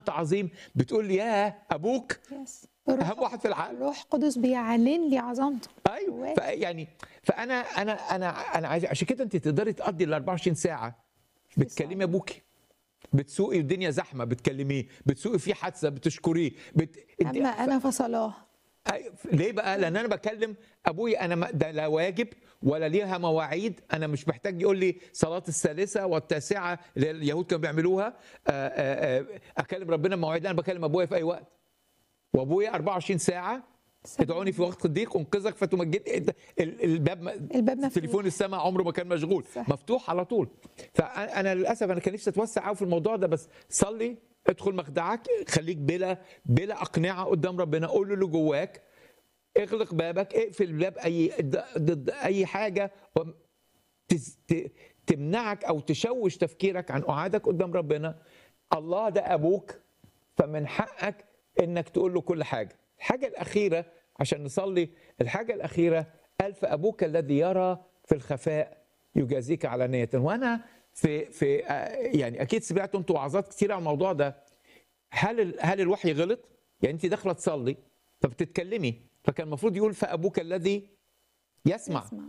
عظيم بتقول لي يا ابوك يس اهم واحد في العالم الروح القدس بيعلن لي عظمته ايوه جواك. فيعني فانا انا انا انا عايز عشان كده انت تقدري تقضي ال 24 ساعه بتكلمي ابوكي بتسوقي الدنيا زحمه بتكلميه بتسوقي في حادثه بتشكريه بت... انت- اما انا فصلاه أيوة. ليه بقى؟ لان انا بكلم ابويا انا ما- ده لا واجب ولا ليها مواعيد انا مش محتاج يقول لي صلاه الثالثه والتاسعه اللي اليهود كانوا بيعملوها آه، آه، آه، اكلم ربنا مواعيد انا بكلم ابويا في اي وقت وابويا 24 ساعه ادعوني في وقت الضيق انقذك فتمجد ال- ال- الباب م- الباب مفتوح. تليفون السماء عمره ما كان مشغول صح. مفتوح على طول فانا للاسف انا كان نفسي اتوسع قوي في الموضوع ده بس صلي ادخل مخدعك خليك بلا بلا اقنعه قدام ربنا قول له اللي جواك اغلق بابك اقفل الباب اي ضد اي حاجه وم- تز- ت- تمنعك او تشوش تفكيرك عن قعادك قدام ربنا الله ده ابوك فمن حقك انك تقول له كل حاجه الحاجه الاخيره عشان نصلي الحاجه الاخيره الف ابوك الذي يرى في الخفاء يجازيك علانيه وانا في في آه، يعني اكيد سمعتوا انتوا وعظات كتير عن الموضوع ده هل ال- هل الوحي غلط يعني انت داخله تصلي فبتتكلمي فكان المفروض يقول فابوك الذي يسمع اسمع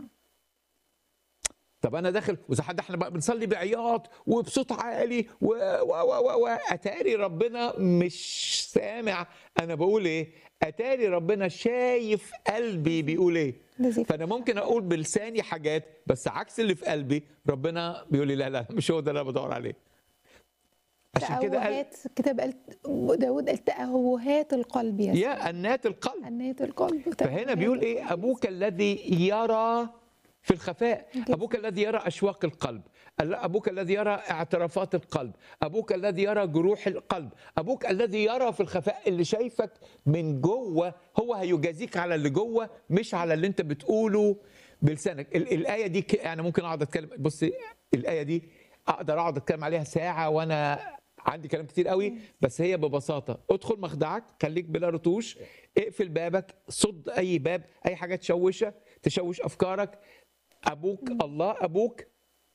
طب انا داخل واذا حد احنا بقى بنصلي بعياط وبصوت عالي و و و و, و اتاري ربنا مش سامع انا بقول ايه اتاري ربنا شايف قلبي بيقول ايه لذيذ. فانا ممكن اقول بلساني حاجات بس عكس اللي في قلبي ربنا بيقول لي لا لا مش هو ده اللي انا بدور عليه عشان كده قال تأوهات كتاب قال داود قال تأوهات القلب يا يا انات القلب أنية القلب فهنا بيقول ايه ابوك الذي يرى في الخفاء جدا. ابوك الذي يرى اشواق القلب ال- ابوك الذي يرى اعترافات القلب ابوك الذي يرى جروح القلب ابوك الذي يرى في الخفاء اللي شايفك من جوه هو هيجازيك على اللي جوه مش على اللي انت بتقوله بلسانك ال- الايه دي ك- يعني ممكن اقعد اتكلم بصي الايه دي اقدر اقعد اتكلم عليها ساعه وانا عندي كلام كتير قوي بس هي ببساطه ادخل مخدعك خليك بلا رتوش اقفل بابك صد اي باب اي حاجه تشوشك تشوش افكارك ابوك الله ابوك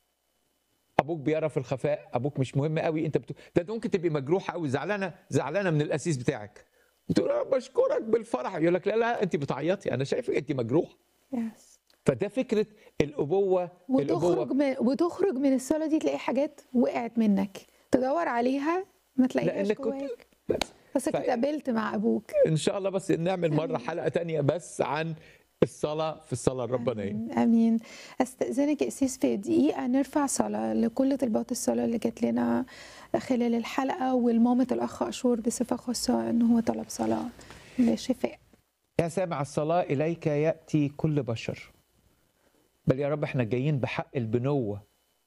ابوك بيرى في الخفاء ابوك مش مهم قوي انت بتو... ده انت ممكن تبقي مجروحه قوي زعلانه زعلانه من الاسيس بتاعك تقول له بشكرك بالفرح يقول لك لا لا انت بتعيطي انا شايفك انت مجروحه يس. فده فكره الابوه وتخرج الابوه من وتخرج من الصلاة دي تلاقي حاجات وقعت منك تدور عليها ما تلاقيهاش لانك كنت جواك بس بس ف- اتقابلت مع ابوك ان شاء الله بس نعمل مره حلقه تانية بس عن الصلاه في الصلاه الربانيه امين استاذنك يا اسيس في دقيقه نرفع صلاه لكل طلبات الصلاه اللي جات لنا خلال الحلقه والمامة الاخ اشور بصفه خاصه ان هو طلب صلاه لشفاء يا سامع الصلاة إليك يأتي كل بشر بل يا رب احنا جايين بحق البنوة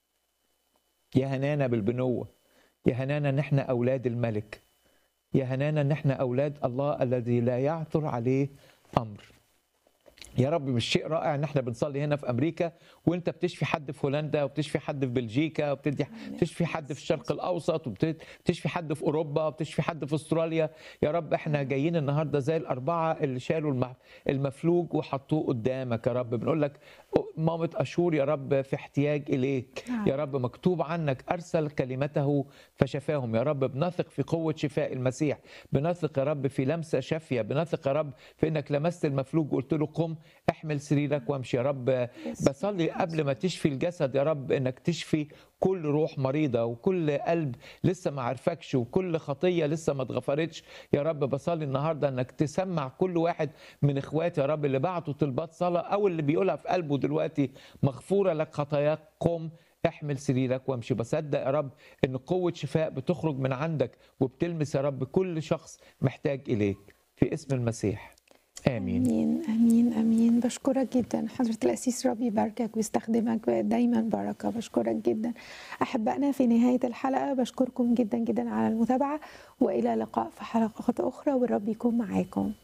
يا هنانا بالبنوة يا هنانا ان احنا أولاد الملك يا هنانا ان احنا أولاد الله الذي لا يعثر عليه أمر يا رب مش شيء رائع ان احنا بنصلي هنا في امريكا وانت بتشفي حد في هولندا وبتشفي حد في بلجيكا وبتدي بتشفي حد في الشرق الاوسط وبتشفي حد في اوروبا وبتشفي حد في استراليا يا رب احنا جايين النهارده زي الاربعه اللي شالوا الم- المفلوج وحطوه قدامك يا رب بنقول لك مامة اشور يا رب في احتياج اليك نعم. يا رب مكتوب عنك ارسل كلمته فشفاهم يا رب بنثق في قوه شفاء المسيح بنثق يا رب في لمسه شافيه بنثق يا رب في انك لمست المفلوج وقلت له قم احمل سريرك وامشي يا رب بصلي قبل ما تشفي الجسد يا رب انك تشفي كل روح مريضه وكل قلب لسه ما عرفكش وكل خطيه لسه ما اتغفرتش يا رب بصلي النهارده انك تسمع كل واحد من اخواتي يا رب اللي بعتوا طلبات صلاه او اللي بيقولها في قلبه دلوقتي مغفوره لك خطاياك قم احمل سريرك وامشي بصدق يا رب ان قوه شفاء بتخرج من عندك وبتلمس يا رب كل شخص محتاج اليك في اسم المسيح امين امين امين امين بشكرك جدا حضره الاسيس ربي يباركك ويستخدمك دايما بركه بشكرك جدا احبائنا في نهايه الحلقه بشكركم جدا جدا على المتابعه والى لقاء في حلقات اخرى والرب يكون معاكم